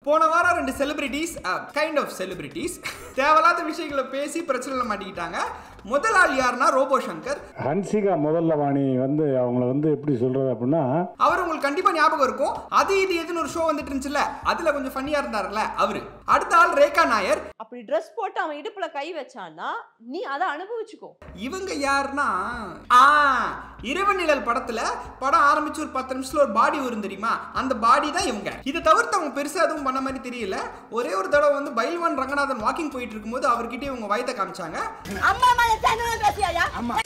போன வாரம் ரெண்டு செலிபிரிட்டிஸ் கைண்ட் ஆஃப் செலிபிரிட்டிஸ் தேவையில்லாத விஷயங்களை பேசி பிரச்சனைல மாட்டிக்கிட்டாங்க முதல் ஆள் யாருன்னா ரோபோ சங்கர் ஹன்சிகா முதல்ல வாணி வந்து அவங்கள வந்து எப்படி சொல்கிறது அப்படின்னா அவர் உங்களுக்கு கண்டிப்பா ஞாபகம் இருக்கும் அது இது எதுன்னு ஒரு ஷோ வந்துட்டு இருந்துச்சுல்ல அதுல கொஞ்சம் ஃபன்னியா இருந்தாருல்ல அவரு அடுத்த ஆள் ரேகா நாயர் அப்படி ட்ரெஸ் போட்டு அவன் இடுப்புல கை வச்சான்னா நீ அதை அனுபவிச்சுக்கோ இவங்க யாருன்னா ஆ இரவு நிழல் படத்துல படம் ஆரம்பிச்சு ஒரு பத்து நிமிஷத்துல ஒரு பாடி வரும் தெரியுமா அந்த பாடி தான் இவங்க இதை தவிர்த்து அவங்க பெருசா எதுவும் பண்ண மாதிரி தெரியல ஒரே ஒரு தடவை வந்து பைல்வான் ரங்கநாதன் வாக்கிங் போயிட்டு இருக்கும்போது அவர்கிட்ட இவங்க வயத்தை காமிச்சாங்க அம்மா மேல சேனல் பேசியாயா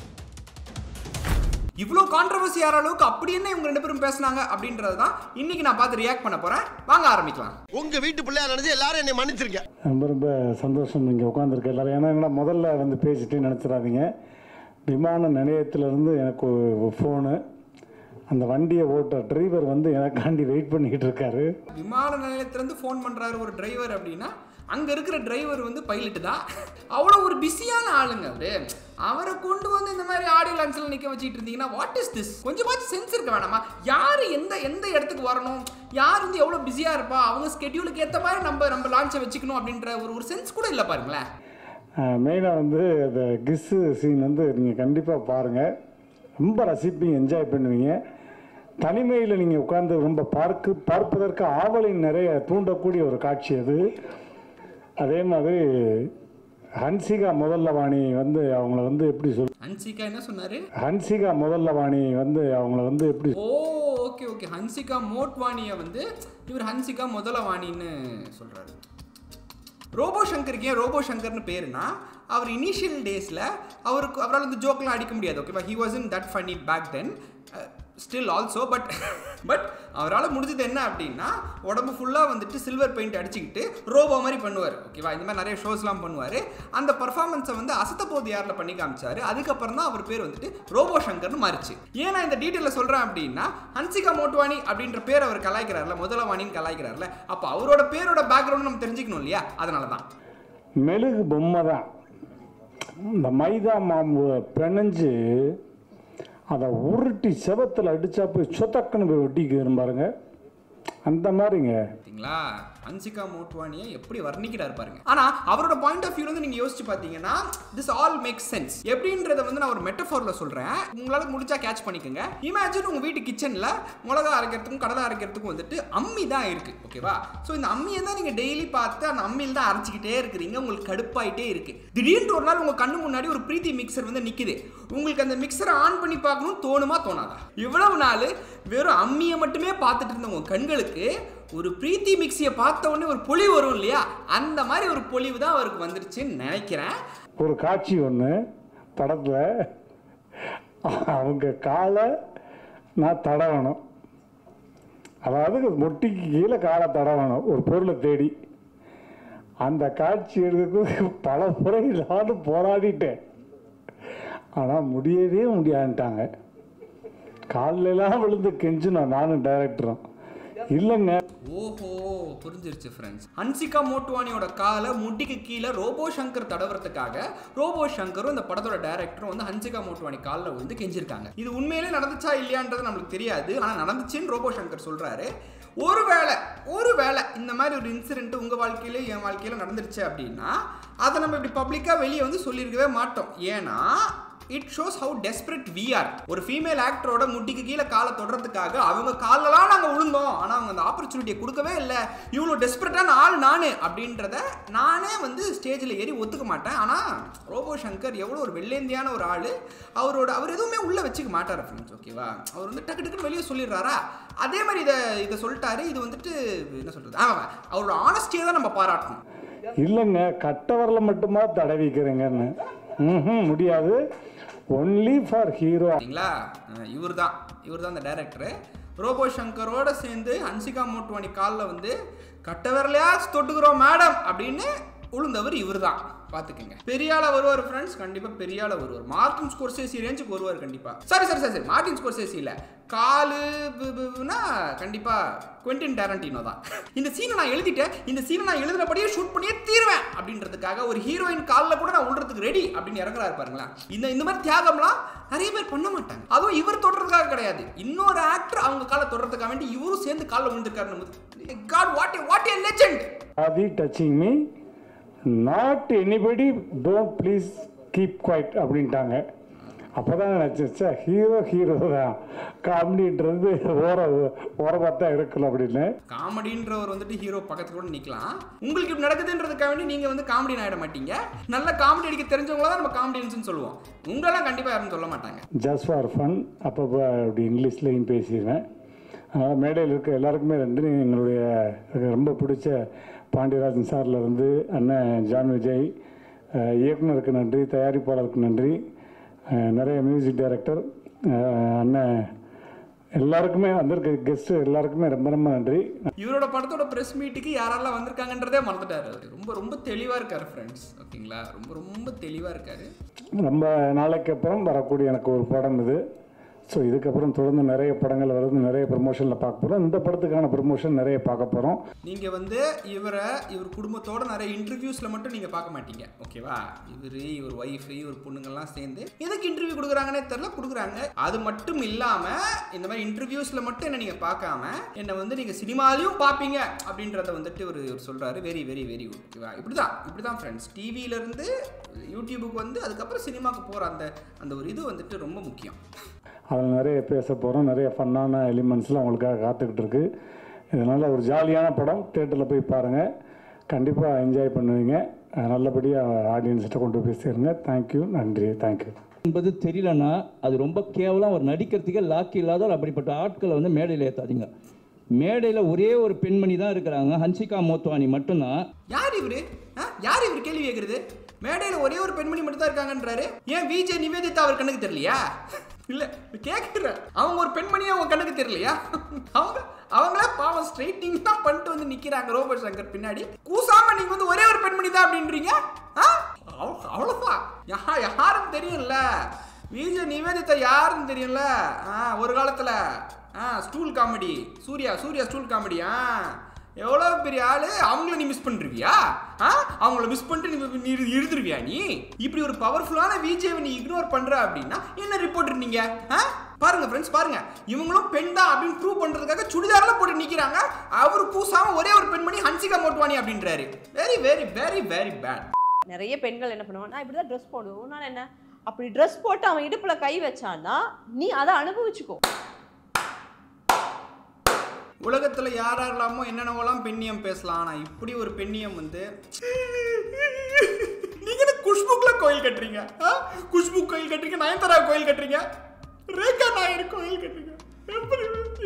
இவ்வளோ கான்ட்ரவர்சி ஆகிற அளவுக்கு அப்படி என்ன இவங்க ரெண்டு பேரும் பேசுனாங்க அப்படின்றது தான் இன்னைக்கு நான் பார்த்து ரியாக்ட் பண்ண போறேன் வாங்க ஆரம்பிக்கலாம் உங்க வீட்டு பிள்ளையா நினைச்சு எல்லாரும் என்னை மன்னிச்சிருங்க ரொம்ப ரொம்ப சந்தோஷம் இங்கே உட்காந்துருக்க எல்லாரும் ஏன்னா என்னடா முதல்ல வந்து பேசிட்டு நினச்சிடாதீங்க விமான நிலையத்திலேருந்து எனக்கு ஒரு ஃபோனு அந்த வண்டியை ஓட்ட டிரைவர் வந்து எனக்காண்டி வெயிட் பண்ணிக்கிட்டு இருக்காரு விமான நிலையத்திலேருந்து ஃபோன் பண்ணுறாரு ஒரு டிரைவர் அப்படின்னா அங்கே இருக்கிற டிரைவர் வந்து பைலட்டு தான் அவ்வளோ ஒரு பிஸியான ஆளுங்க அவரு அவரை கொண்டு வந்து இந்த மாதிரி ஆடியோ லான்ச்சில் நிற்க வச்சுட்டு இருந்தீங்கன்னா வாட் இஸ் திஸ் கொஞ்சமாச்சும் சென்ஸ் இருக்க வேணாமா யார் எந்த எந்த இடத்துக்கு வரணும் யார் வந்து எவ்வளோ பிஸியாக இருப்பா அவங்க ஸ்கெடியூலுக்கு ஏற்ற மாதிரி நம்ம நம்ம லான்ச்சை வச்சுக்கணும் அப்படின்ற ஒரு ஒரு சென்ஸ் கூட இல்லை பாருங்களேன் மெயினாக வந்து அந்த கிஸ்ஸு சீன் வந்து நீங்கள் கண்டிப்பாக பாருங்கள் ரொம்ப ரசிப்பீங்க என்ஜாய் பண்ணுவீங்க தனிமையில் நீங்கள் உட்கார்ந்து ரொம்ப பார்க்கு பார்ப்பதற்கு ஆவலை நிறைய தூண்டக்கூடிய ஒரு காட்சி அது அதே மாதிரி ஹன்சிகா முதல்ல வாணி வந்து அவங்கள வந்து எப்படி சொல் ஹன்சிகா என்ன சொன்னாரு ஹன்சிகா முதல்ல வாணி வந்து அவங்கள வந்து எப்படி ஓ ஓகே ஓகே ஹன்சிகா மோட்வானியை வந்து இவர் ஹன்சிகா முதலவாணின்னு சொல்றாரு ரோபோ சங்கருக்கு ஏன் ரோபோ சங்கர்னு பேருனா அவர் இனிஷியல் டேஸில் அவருக்கு அவரால் வந்து ஜோக்லாம் அடிக்க முடியாது ஓகேவா he was in that funny back then still also but but அவரால் முடிஞ்சது என்ன அப்படின்னா உடம்பு ஃபுல்லாக வந்துட்டு சில்வர் பெயிண்ட் அடிச்சுக்கிட்டு ரோபோ மாதிரி பண்ணுவார் ஓகேவா இந்த மாதிரி நிறைய ஷோஸ்லாம் பண்ணுவார் அந்த பர்ஃபார்மன்ஸை வந்து அசத்த போது யாரில் பண்ணி காமிச்சாரு அதுக்கப்புறம் தான் அவர் பேர் வந்துட்டு ரோபோ சங்கர்னு மாறிச்சு ஏன் நான் இந்த டீட்டெயிலில் சொல்கிறேன் அப்படின்னா ஹன்சிகா மோட்வானி அப்படின்ற பேர் அவர் கலாய்க்கிறார்ல முதலவாணின்னு கலாய்க்கிறார்ல அப்போ அவரோட பேரோட பேக்ரவுண்ட் நம்ம தெரிஞ்சுக்கணும் இல்லையா அதனால தான் மெழுகு பொம்மை தான் இந்த மைதா மாம்பு பிணைஞ்சு அதை உருட்டி செவத்தில் அடிச்சா போய் சொத்தக்குன்னு போய் ஒட்டிக்கு பாருங்க அந்த மாதிரிங்க பார்த்தீங்களா ஹன்சிகா மோட்வானியை எப்படி வர்ணிக்கிறார் பாருங்க ஆனா அவரோட பாயிண்ட் ஆஃப் வியூ வந்து நீங்க யோசிச்சு பார்த்தீங்கன்னா திஸ் ஆல் மேக் சென்ஸ் எப்படின்றத வந்து நான் ஒரு மெட்டஃபோர்ல சொல்றேன் உங்களால முடிச்சா கேட்ச் பண்ணிக்கோங்க இமேஜின் உங்க வீட்டு கிச்சன்ல மிளகா அரைக்கிறதுக்கும் கடலை அரைக்கிறதுக்கும் வந்துட்டு அம்மி தான் இருக்கு ஓகேவா ஸோ இந்த அம்மியை தான் நீங்க டெய்லி பார்த்து அந்த அம்மியில் தான் அரைச்சிக்கிட்டே இருக்கிறீங்க உங்களுக்கு கடுப்பாயிட்டே இருக்கு திடீர்னு ஒரு நாள் உங்க கண்ணு முன்னாடி ஒரு பிரீத்தி மிக்சர் வந்து நிக்குது உங்களுக்கு அந்த மிக்சரை ஆன் பண்ணி பார்க்கணும் தோணுமா தோணாதா இவ்வளவு நாள் வெறும் அம்மியை மட்டுமே பார்த்துட்டு இருந்த உங்க கண்களுக்கு ஒரு பிரீத்தி மிக்சியை பார்த்த உடனே ஒரு பொலிவு வரும் இல்லையா அந்த மாதிரி ஒரு பொலிவு தான் அவருக்கு வந்துருச்சுன்னு நினைக்கிறேன் ஒரு காட்சி ஒன்று படத்தில் அவங்க காலை நான் தடவணும் அதாவது மொட்டிக்கு கீழே காலை தடவணும் ஒரு பொருளை தேடி அந்த காட்சி எடுக்கிறதுக்கு பல முறை நானும் போராடிட்டேன் ஆனால் முடியவே முடியாதுட்டாங்க காலிலெல்லாம் விழுந்து கெஞ்சினோம் நானும் டைரக்டரும் இல்லைங்க ஓஹோ புரிஞ்சிருச்சு ஃப்ரெண்ட்ஸ் ஹன்சிகா மோட்டுவானியோட காலை முட்டிக்கு கீழே ரோபோ சங்கர் தடவுறதுக்காக ரோபோ சங்கரும் இந்த படத்தோட டைரக்டரும் வந்து ஹன்சிகா மோட்டுவானி காலில் வந்து கெஞ்சிருக்காங்க இது உண்மையிலே நடந்துச்சா இல்லையான்றது நம்மளுக்கு தெரியாது ஆனால் நடந்துச்சுன்னு ரோபோ சங்கர் சொல்றாரு ஒருவேளை ஒருவேளை இந்த மாதிரி ஒரு இன்சிடென்ட் உங்க வாழ்க்கையில என் வாழ்க்கையில நடந்துருச்சு அப்படின்னா அதை நம்ம இப்படி பப்ளிக்கா வெளியே வந்து சொல்லியிருக்கவே மாட்டோம் ஏன்னா it shows how desperate we are ஒரு ஃபீமேல் ஆக்டரோட முட்டிக்கு கீழே காலை தொடுறதுக்காக அவங்க காலெல்லாம் நாங்கள் விழுந்தோம் ஆனால் அவங்க அந்த ஆப்பர்ச்சுனிட்டியை கொடுக்கவே இல்லை இவ்வளோ டெஸ்பரேட்டான ஆள் நான் அப்படின்றத நானே வந்து ஸ்டேஜில் ஏறி ஒத்துக்க மாட்டேன் ஆனால் ரோபோ சங்கர் எவ்வளோ ஒரு வெள்ளேந்தியான ஒரு ஆள் அவரோட அவர் எதுவுமே உள்ளே வச்சுக்க மாட்டார் ஃப்ரெண்ட்ஸ் ஓகேவா அவர் வந்து டக்கு டக்குன்னு வெளியே சொல்லிடுறாரா அதே மாதிரி இதை இதை சொல்லிட்டாரு இது வந்துட்டு என்ன சொல்கிறது ஆமாம் அவரோட ஆனஸ்டியை தான் நம்ம பாராட்டணும் இல்லைங்க கட்டவரில் மட்டுமா தடவிக்கிறேங்கன்னு ம் முடியாது ஒன்லி ஃபார் ஹீரோ சரிங்களா இவர் தான் இவர் தான் அந்த டைரக்டரு ரோபோ சங்கரோட சேர்ந்து ஹன்சிகா மோட்வானி காலில் வந்து கட்ட விரலையா தொட்டுக்கிறோம் மேடம் அப்படின்னு உளுந்தவர் இவர் தான் பார்த்துக்கங்க பெரிய ஆளா வருவார் ஃப்ரெண்ட்ஸ் கண்டிப்பாக பெரிய ஆளா வருவார் மார்டின் ஸ்கோர்சேசி ரேஞ்சுக்கு வருவார் கண்டிப்பாக சரி சரி சரி சரி மார்டின் ஸ்கோர்சேசி இல்லை காலு பு- பு- புனா கண்டிப்பாக குவெண்டின் டேரண்டினோ தான் இந்த சீனை நான் எழுதிட்டேன் இந்த சீனை நான் எழுதுனபடியே ஷூட் பண்ணியே தீருவேன் அப்படின்றதுக்காக ஒரு ஹீரோயின் காலில் கூட நான் உள்றதுக்கு ரெடி அப்படின்னு இறங்குறாரு பாருங்களேன் இந்த இந்த மாதிரி தியாகம்லாம் நிறைய பேர் பண்ண மாட்டாங்க அதுவும் இவர் தொடுறதுக்காக கிடையாது இன்னொரு ஆக்டர் அவங்க காலை தொடுறதுக்காக வேண்டி இவரும் சேர்ந்து காலில் விழுந்திருக்காருன்னு God what what a legend Aadhi touching me not anybody don't please keep quiet அப்படின்ட்டாங்க அப்போ தான் நினச்சேன் ஹீரோ ஹீரோ தான் காமெடின்றது ஓர ஓரமாக தான் இருக்கல அப்படின்னு காமெடின்றவர் வந்துட்டு ஹீரோ பக்கத்துல கூட நிக்கலாம் உங்களுக்கு இப்படி நடக்குதுன்றதுக்காக வேண்டி நீங்க வந்து காமெடி ஆயிட மாட்டீங்க நல்ல காமெடி அடிக்க தெரிஞ்சவங்கள தான் நம்ம காமெடியன்ஸ்னு சொல்லுவோம் உங்களெல்லாம் கண்டிப்பா யாரும் சொல்ல மாட்டாங்க ஜஸ்ட் ஃபார் ஃபன் அப்பப்போ அப்படி இங்கிலீஷ்லேயும் பேசிடுவேன் அதனால் மேடையில் இருக்க எல்லாருக்குமே நன்றி எங்களுடைய எனக்கு ரொம்ப பிடிச்ச பாண்டியராஜன் சார்ல இருந்து அண்ணன் ஜான் விஜய் அஹ், இயக்குனருக்கு நன்றி தயாரிப்பாளருக்கு நன்றி அஹ், நிறைய மியூசிக் டைரக்டர் அண்ணன் எல்லாருக்குமே வந்திருக்க கெஸ்ட்டு எல்லாருக்குமே ரொம்ப ரொம்ப நன்றி இவரோட படத்தோட பிரஸ் மீட்டுக்கு யாரெல்லாம் வந்திருக்காங்கன்றதே மறந்துட்டாரு அவரு. ரொம்ப ரொம்ப தெளிவா இருக்காரு ஃப்ரெண்ட்ஸ் ஓகேங்களா ரொம்ப ரொம்ப தெளிவா இருக்காரு ரொம்ப நாளைக்கு அப்புறம் வரக்கூடிய எனக்கு ஒரு படம் இது ஸோ இதுக்கப்புறம் தொடர்ந்து நிறைய படங்கள் வருது நிறைய ப்ரமோஷனில் பார்க்க போகிறோம் இந்த படத்துக்கான ப்ரமோஷன் நிறைய பார்க்க போகிறோம் நீங்க வந்து இவரை இவர் குடும்பத்தோட நிறைய இன்டர்வியூஸ்ல மட்டும் நீங்க பார்க்க மாட்டீங்க ஓகேவா இவர் இவர் ஒய்ஃப் இவர் பொண்ணுங்கெல்லாம் சேர்ந்து எதுக்கு இன்டர்வியூ கொடுக்குறாங்கன்னே தெரியல கொடுக்குறாங்க அது மட்டும் இல்லாம இந்த மாதிரி இன்டர்வியூஸ்ல மட்டும் என்ன நீங்க பார்க்காம என்ன வந்து நீங்க சினிமாலையும் பார்ப்பீங்க அப்படின்றத வந்துட்டு இவர் இவர் சொல்றாரு வெரி வெரி வெரி குட் ஓகேவா இப்படிதான் இப்படிதான் ஃப்ரெண்ட்ஸ் டிவில இருந்து யூடியூபுக்கு வந்து அதுக்கப்புறம் சினிமாக்கு போற அந்த அந்த ஒரு இது வந்துட்டு ரொம்ப முக்கியம் அதில் நிறைய பேச போகிறோம் நிறைய ஃபன்னான எலிமெண்ட்ஸ்லாம் உங்களுக்காக காத்துக்கிட்டு இருக்கு இதனால் ஒரு ஜாலியான படம் தேட்டரில் போய் பாருங்கள் கண்டிப்பாக என்ஜாய் பண்ணுவீங்க அஹ் நல்லபடியாக ஆடியன்ஸ்கிட்ட கொண்டு போய் சேருங்க தேங்க்யூ நன்றி தேங்க்யூ என்பது தெரியலன்னா அது ரொம்ப கேவலம் அவர் நடிக்கிறதுக்கே லாக்கி இல்லாத அப்படிப்பட்ட ஆட்களை வந்து மேடையில் ஏற்றாதீங்க மேடையில் ஒரே ஒரு பெண்மணி தான் இருக்கிறாங்க ஹன்சிகா மோத்வானி மட்டும்தான் யார் இவரு ஆ? யார் இவர் கேள்வி கேட்கறது மேடையில ஒரே ஒரு பெண்மணி மட்டும் தான் இருக்காங்கன்றாரு ஏன் விஜய் நிவேதிதா அவர் கண்ணுக்கு தெரியலையா இல்ல கேட்கிற அவங்க ஒரு பெண்மணியா அவங்க கண்ணுக்கு தெரியலையா அவங்க அவங்கள பாவம் ஸ்ட்ரைட்டிங் தான் பண்ணிட்டு வந்து நிக்கிறாங்க ரோபோ சங்கர் பின்னாடி கூசாம நீங்க வந்து ஒரே ஒரு பெண்மணி தான் அப்படின்றீங்க ஆ? அவ்- அவ்வளவுதான் யா யாருன்னு தெரியும்ல விஜய் நிவேதிதா யாருன்னு தெரியும்ல ஆ ஒரு காலத்துல ஆ stool comedy Suriya Suriya stool comedy ஆ எவ்வளோ பெரிய ஆளு அவங்கள நீ மிஸ் பண்ணிருவியா ஆ அவங்கள மிஸ் பண்ணிட்டு நீ நீ இரு- எழுதுருவியா நீ இப்படி ஒரு பவர்ஃபுல்லான விஜேவை நீ இக்னோர் பண்ற அப்படின்னா என்ன ரிப்போர்ட் நீங்க ஆ பாருங்க ஃப்ரெண்ட்ஸ் பாருங்க இவங்களும் பெண் தான் அப்படின்னு ப்ரூவ் பண்றதுக்காக சுடிதாரில் போட்டு நிக்கிறாங்க அவர் கூசாம ஒரே ஒரு பெண்மணி ஹன்சிகா மோட்வானி அப்படின்றாரு very very very very bad நிறைய பெண்கள் என்ன பண்ணுவாங்க நான் இப்படி தான் ட்ரெஸ் போடுவேன் உன்னால என்ன அப்படி ட்ரெஸ் போட்டு அவன் இடுப்புல கை வச்சான்னா நீ அதை அனுபவிச்சுக்கோ உலகத்துல யார் யாரெல்லாமோ என்னென்னவெல்லாம் பெண்ணியம் பேசலாம் ஆனா இப்படி ஒரு பெண்ணியம் வந்து நீங்க என்ன குஷ்புக்ல கோயில் கட்டுறீங்க ஆ? குஷ்பு கோயில் கட்டுறீங்க நயன்தாரா கோயில் கட்டுறீங்க ரேகா நாயர் கோயில் கட்டுறீங்க எப்படி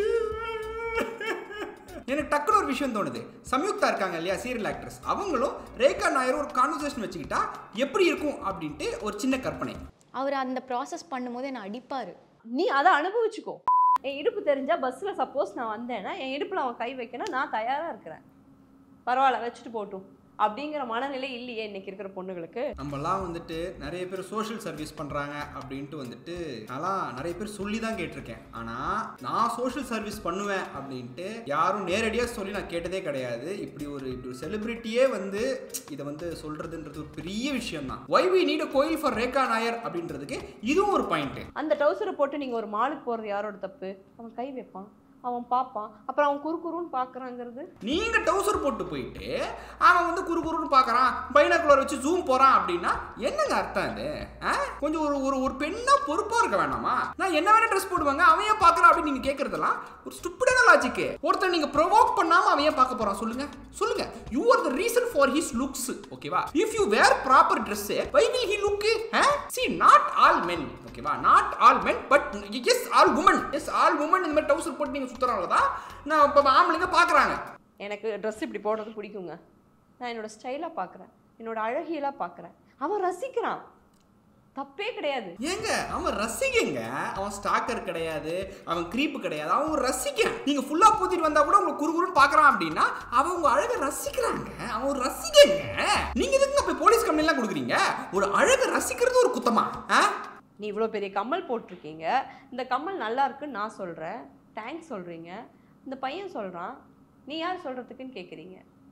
எனக்கு டக்குனு ஒரு விஷயம் தோணுது சம்யுக்தா இருக்காங்க இல்லையா சீரியல் ஆக்ட்ரஸ் அவங்களும் ரேகா நாயரும் ஒரு கான்வர்சேஷன் வச்சுக்கிட்டா எப்படி இருக்கும் அப்படின்ட்டு ஒரு சின்ன கற்பனை அவர் அந்த ப்ராசஸ் பண்ணும்போது என்னை அடிப்பார் நீ அதை அனுபவிச்சுக்கோ என் இடுப்பு தெரிஞ்சா பஸ்ல சப்போஸ் நான் வந்தேன்னா என் இடுப்புல அவன் கை வைக்கணும் நான் தயாரா இருக்கிறேன் பரவாயில்ல வச்சுட்டு போட்டும் அப்படிங்கிற மனநிலை இல்லையே இன்னைக்கு இருக்கிற பொண்ணுங்களுக்கு நம்மலாம் வந்துட்டு நிறைய பேர் சோஷியல் சர்வீஸ் பண்ணுறாங்க அப்படின்ட்டு வந்துட்டு நான்லாம் நிறைய பேர் சொல்லி தான் கேட்டிருக்கேன் ஆனால் நான் சோஷியல் சர்வீஸ் பண்ணுவேன் அப்படின்ட்டு யாரும் நேரடியாக சொல்லி நான் கேட்டதே கிடையாது இப்படி ஒரு இப்படி ஒரு செலிபிரிட்டியே வந்து இதை வந்து சொல்கிறதுன்றது ஒரு பெரிய விஷயம் தான் why we need koil for Rekha Nair அப்படின்றதுக்கு இதுவும் ஒரு பாயிண்ட்டு அந்த டவுசரை போட்டு நீங்க ஒரு மாலுக்கு போறது யாரோட தப்பு அவன் கை வைப்பான் அவன் பார்ப்பான் அப்புறம் அவன் குறு குறுன்னு பார்க்கறாங்கிறது நீங்க டவுசர் போட்டு போயிட்டு அவன் வந்து குறு குறுன்னு பார்க்கறான் பைனாக்குலர் வச்சு ஜூம் போறான் அப்படின்னா என்னங்க அர்த்தம் இது ஆ? கொஞ்சம் ஒரு ஒரு ஒரு பெண்ணா பொறுப்பா இருக்க வேணாமா நான் என்ன வேணா ட்ரெஸ் போடுவாங்க அவன் ஏன் பார்க்கறான் அப்படின்னு நீங்க கேட்கறதெல்லாம் ஒரு ஸ்டூப்பிடான லாஜிக்கு ஒருத்தர் நீங்க ப்ரொவோக் பண்ணாம அவன் ஏன் பார்க்க போறான் சொல்லுங்க சொல்லுங்க you are the reason for his looks ஓகேவா if you wear proper dress why will he look see not all men ஓகேவா not all men but yes all women yes all women இந்த மாதிரி டவுசர் போட்டு நீங்க சுத்துறவங்க தான் நான் இப்போ ஆம்பளைங்க பார்க்கறாங்க எனக்கு ட்ரெஸ் இப்படி போடுறது பிடிக்குங்க நான் என்னோட ஸ்டைலாக பார்க்குறேன் என்னோட அழகியலாக பார்க்குறேன் அவன் ரசிக்கிறான் தப்பே கிடையாது ஏங்க அவன் ரசிகங்க அவன் ஸ்டாக்கர் கிடையாது அவன் creep கிடையாது அவன் ஒரு ரசிகன் நீங்க ஃபுல்லா பூத்திட்டு வந்தா கூட உங்களுக்கு குறுகுறுன்னு பாக்குறான் அப்படின்னா அவன் உங்க அழகை ரசிக்கிறாங்க அவன் ஒரு ரசிகங்க நீங்க எதுக்கு போய் போலீஸ் கம்ப்ளைண்ட்லாம் கொடுக்குறீங்க ஒரு அழகை ரசிக்கிறது ஒரு குத்தமா ஆ? நீ இவ்வளோ பெரிய கம்மல் போட்டிருக்கீங்க இந்த கம்மல் நல்லா இருக்குன்னு நான் சொல்கிறேன் தேங்க்ஸ் சொல்கிறீங்க இந்த பையன் சொல்கிறான் நீ யார் சொல்கிறதுக்குன்னு கேட்குறீங்க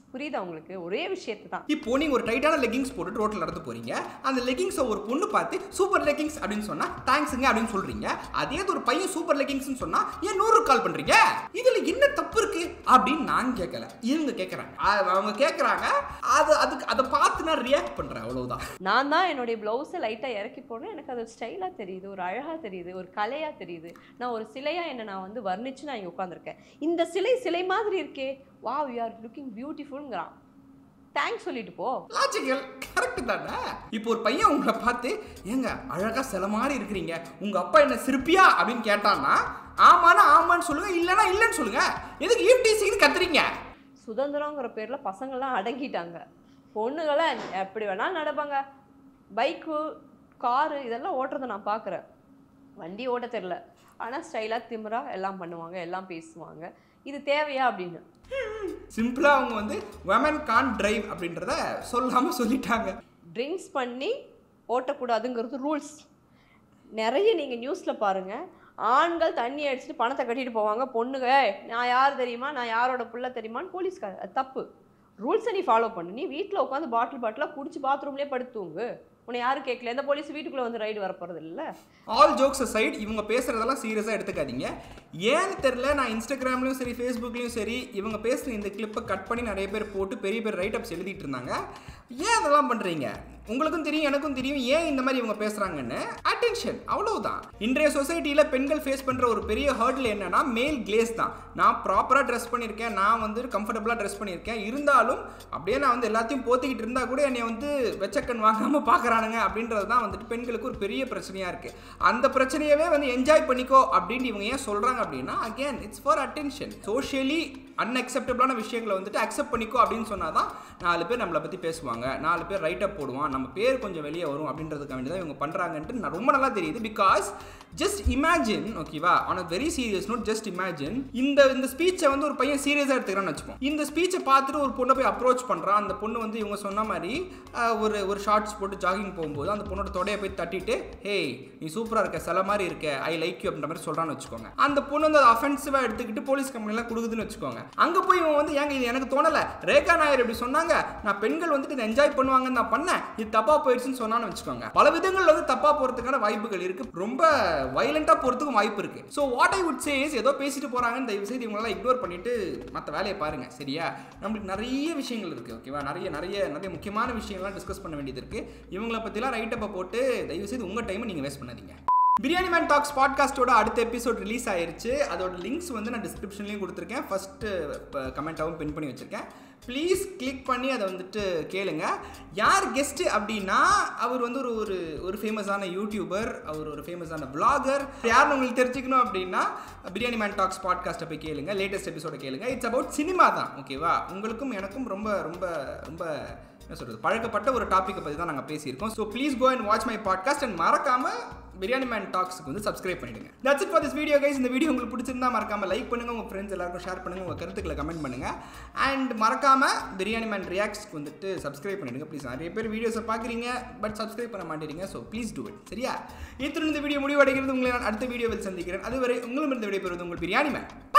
புரியுதா உங்களுக்கு ஒரே விஷயத்தை தான் இப்போ நீங்க ஒரு டைட்டான லெகிங்ஸ் போட்டுட்டு ரோட்ல நடந்து போறீங்க அந்த லெகிங்ஸை ஒரு பொண்ணு பார்த்து சூப்பர் லெகிங்ஸ் அப்படின்னு சொன்னா தேங்க்ஸுங்க அப்படின்னு சொல்றீங்க அதே இது ஒரு பையன் சூப்பர் லெகிங்ஸ்னு சொன்னா ஏன் நூறு கால் பண்றீங்க இதுல என்ன தப்பு இருக்கு அப்படின்னு நான் கேட்கல இவங்க கேட்கறாங்க அ- அவங்க கேட்கறாங்க அது அதுக்கு அதை பார்த்து நான் ரியாக்ட் பண்றேன் அவ்வளவுதான் நான் தான் என்னுடைய ப்ளவுஸை லைட்டாக இறக்கி போடுறேன் எனக்கு அது ஸ்டைலாக தெரியுது ஒரு அழகாக தெரியுது ஒரு கலையாக தெரியுது நான் ஒரு சிலையாக என்னை நான் வந்து வர்ணிச்சு நான் இங்கே உட்காந்துருக்கேன் இந்த சிலை சிலை மாதிரி இருக்கே வாவ் யூ ஆர் லுக்கிங் பியூட்டிஃபுல்ங்கிறான் தேங்க்ஸ் சொல்லிட்டு போ லாஜிக்கல் கரெக்ட் தானே இப்போ ஒரு பையன் உங்களை பார்த்து ஏங்க அழகா சில மாதிரி இருக்கிறீங்க உங்க அப்பா என்ன சிரிப்பியா அப்படின்னு கேட்டான்னா ஆமானா ஆமான்னு சொல்லுங்க இல்லைன்னா இல்லைன்னு சொல்லுங்க எதுக்கு ஈவ்டீசிங்னு கத்துறீங்க சுதந்திரங்கிற பேரில் பசங்கள்லாம் அடங்கிட்டாங்க பொண்ணுகளை எப்படி வேணாலும் நடப்பாங்க பைக்கு காரு இதெல்லாம் ஓட்டுறதை நான் பார்க்குறேன் வண்டி ஓட்ட தெரில ஆனால் ஸ்டைலாக திமிரா எல்லாம் பண்ணுவாங்க எல்லாம் பேசுவாங்க இது தேவையா அப்படின்னு சிம்பிளா அவங்க வந்து women can't டிரைவ் அப்படின்றத சொல்லாம சொல்லிட்டாங்க ட்ரிங்க்ஸ் பண்ணி ஓட்டக்கூடாதுங்கிறது ரூல்ஸ் நிறைய நீங்கள் நியூஸில் பாருங்கள் ஆண்கள் தண்ணி அடிச்சுட்டு பணத்தை கட்டிட்டு போவாங்க பொண்ணுங்க "ஏய், நான் யார் தெரியுமா நான் யாரோட புள்ள தெரியுமான்னு போலீஸ்கார அது தப்பு ரூல்ஸை நீ ஃபாலோ பண்ணு நீ வீட்டில் உட்காந்து பாட்டில் பாட்டிலாக குடிச்சு பாத்ரூம்லேயே படுத்து தூங்கு உன்னை யாரும் கேட்கல எந்த போலீஸ் வீட்டுக்குள்ளே வந்து ரைடு வரப்போகிறது இல்லை ஆல் ஜோக்ஸ் சைடு இவங்க பேசுறதெல்லாம் சீரியஸாக எடுத்துக்காதீங்க ஏன்னு தெரில நான் இன்ஸ்டாகிராம்லையும் சரி ஃபேஸ்புக்லேயும் சரி இவங்க பேசுகிற இந்த கிளிப்பை கட் பண்ணி நிறைய பேர் போட்டு பெரிய பெரிய ரைட் அப்ஸ் எழுதிட்டு இருந்தாங்க ஏன் அதெல்லாம் பண்ணுறீங்க உங்களுக்கும் தெரியும் எனக்கும் தெரியும் ஏன் இந்த மாதிரி இவங்க பேசுகிறாங்கன்னு அட்டென்ஷன் அவ்வளவுதான் இன்றைய சொசைட்டியில் பெண்கள் ஃபேஸ் பண்ணுற ஒரு பெரிய ஹர்டில் என்னன்னா மேல் கிளேஸ் தான் நான் ப்ராப்பராக ட்ரெஸ் பண்ணியிருக்கேன் நான் வந்து கம்ஃபர்டபுளாக ட்ரெஸ் பண்ணியிருக்கேன் இருந்தாலும் அப்படியே நான் வந்து எல்லாத்தையும் போத்திக்கிட்டு இருந்தா கூட என்னை வந்து வெச்சக்கன் வாங்காமல் பார்க்குறானுங்க அப்படின்றது தான் வந்துட்டு பெண்களுக்கு ஒரு பெரிய பிரச்சனையாக இருக்குது அந்த பிரச்சனையவே வந்து என்ஜாய் பண்ணிக்கோ அப்படின்னு இவங்க ஏன் சொல்கிறாங்க அப்படின்னா again it's for attention socially அன்அக்செப்டபிளான விஷயங்களை வந்துட்டு அக்செப்ட் பண்ணிக்கோ அப்படின்னு சொன்னால் தான் நாலு பேர் நம்மளை பற்றி பேசுவாங்க நாலு பேர் ரைட் அப் போடுவான் நம்ம பேர் கொஞ்சம் வெளியே வரும் அப்படின்றதுக்கு வேண்டி தான் இவங்க பண்ணுறாங்கன்ட்டு நான் ரொம்ப நல்லா தெரியுது பிகாஸ் ஜஸ்ட் இமேஜின் ஓகேவா on a very serious note just imagine இந்த இந்த ஸ்பீச்சை வந்து ஒரு பையன் சீரியஸாக எடுத்துக்கிறான்னு வச்சுப்போம் இந்த ஸ்பீச்சை பார்த்துட்டு ஒரு பொண்ணை போய் அப்ரோச் பண்ணுறான் அந்த பொண்ணு வந்து இவங்க சொன்ன மாதிரி ஆஹ், ஒரு ஒரு ஷார்ட்ஸ் போட்டு ஜாகிங் போகும்போது அந்த பொண்ணோட தொடையை போய் தட்டிட்டு ஹேய் நீ சூப்பராக இருக்க சில மாதிரி இருக்க ஐ லைக் யூ அப்படின்ற மாதிரி சொல்கிறான்னு வச்சுக்கோங்க அந்த பொண்ணு வந்து அதை அஃபென்சிவாக எடுத்துக்கிட்டு போலீஸ் கம்பெனிலாம் கொடுக்குதுன்னு வச்சுக்கோங்க அங்கே போய் இவன் வந்து ஏங்க இது எனக்கு தோணலை ரேகா நாயர் இப்படி சொன்னாங்க நான் பெண்கள் வந்துட்டு இதை என்ஜாய் பண்ணுவாங்கன்னு நான் பண்ணேன் இது தப்பாக போயிடுச்சுன்னு சொன்னான்னு வச்சுக்கோங்க பல விதங்கள் வந்து தப்பாக போகிறதுக்கான வாய்ப்புகள் இருக்குது ரொம்ப வைலண்ட்டாக போகிறதுக்கும் வாய்ப்பு இருக்குது so what I would says ஏதோ பேசிட்டு போகிறாங்கன்னு தயவு செய்து இவங்களெல்லாம் இக்னோர் பண்ணிட்டு மற்ற வேலையை பாருங்க சரியா நம்மளுக்கு நிறைய விஷயங்கள் இருக்குது ஓகேவா நிறைய நிறைய நிறைய முக்கியமான விஷயங்கள்லாம் டிஸ்கஸ் பண்ண வேண்டியது இருக்குது இவங்களை பற்றிலாம் ரைட்டப்பை போட்டு தயவு செய்து உங்கள் டைமை நீங்கள் வேஸ்ட் பண்ணாதீங்க பிரியாணி மேன் டாக்ஸ் பாட்காஸ்ட்டோட அடுத்த எபிசோட் ரிலீஸ் ஆயிருச்சு அதோட லிங்க்ஸ் வந்து நான் டிஸ்கிரிப்ஷன்லையும் கொடுத்துருக்கேன் ஃபஸ்ட்டு கமெண்ட்டாகவும் பின் பண்ணி வச்சுருக்கேன் ப்ளீஸ் கிளிக் பண்ணி அதை வந்துட்டு கேளுங்க யார் கெஸ்ட்டு அப்படின்னா அவர் வந்து ஒரு ஒரு ஒரு ஃபேமஸான யூடியூபர் அவர் ஒரு ஃபேமஸான பிளாகர் யாருன்னு உங்களுக்கு தெரிஞ்சுக்கணும் அப்படின்னா பிரியாணி மேன் டாக்ஸ் பாட்காஸ்ட்டை போய் கேளுங்க லேட்டஸ்ட் எபிசோட கேளுங்க இட்ஸ் அபவுட் சினிமா தான் ஓகேவா உங்களுக்கும் எனக்கும் ரொம்ப ரொம்ப ரொம்ப என்ன சொல்கிறது பழக்கப்பட்ட ஒரு டாப்பிக்கை பற்றி தான் நாங்கள் பேசியிருக்கோம் so please go and watch my podcast and மறக்காம பிரியாணி மேன் டாக்ஸ்க்கு வந்து சப்ஸ்கிரைப் பண்ணிடுங்க that's it for this video guys இந்த வீடியோ உங்களுக்கு பிடிச்சிருந்தா மறக்காம லைக் பண்ணுங்க உங்க ஃப்ரெண்ட்ஸ் எல்லாருக்கும் ஷேர் பண்ணுங்க உங்க கருத்துக்களை கமெண்ட் பண்ணுங்க அண்ட் மறக்காம பிரியாணி மேன் ரியாக்ட்ஸ்க்கு வந்துட்டு சப்ஸ்கிரைப் பண்ணிடுங்க ப்ளீஸ் நிறைய பேர் வீடியோஸை பார்க்குறீங்க பட் சப்ஸ்கிரைப் பண்ண மாட்டேறீங்க ஸோ ப்ளீஸ் டூ இட் சரியா இத்துடன் இந்த வீடியோ முடிவடைகிறது உங்களை நான் அடுத்த வீடியோவில் சந்திக்கிறேன் அதுவரை உங்களிடம் இருந்து விடைபெறுவது உங்கள் பிரியாணி மேன்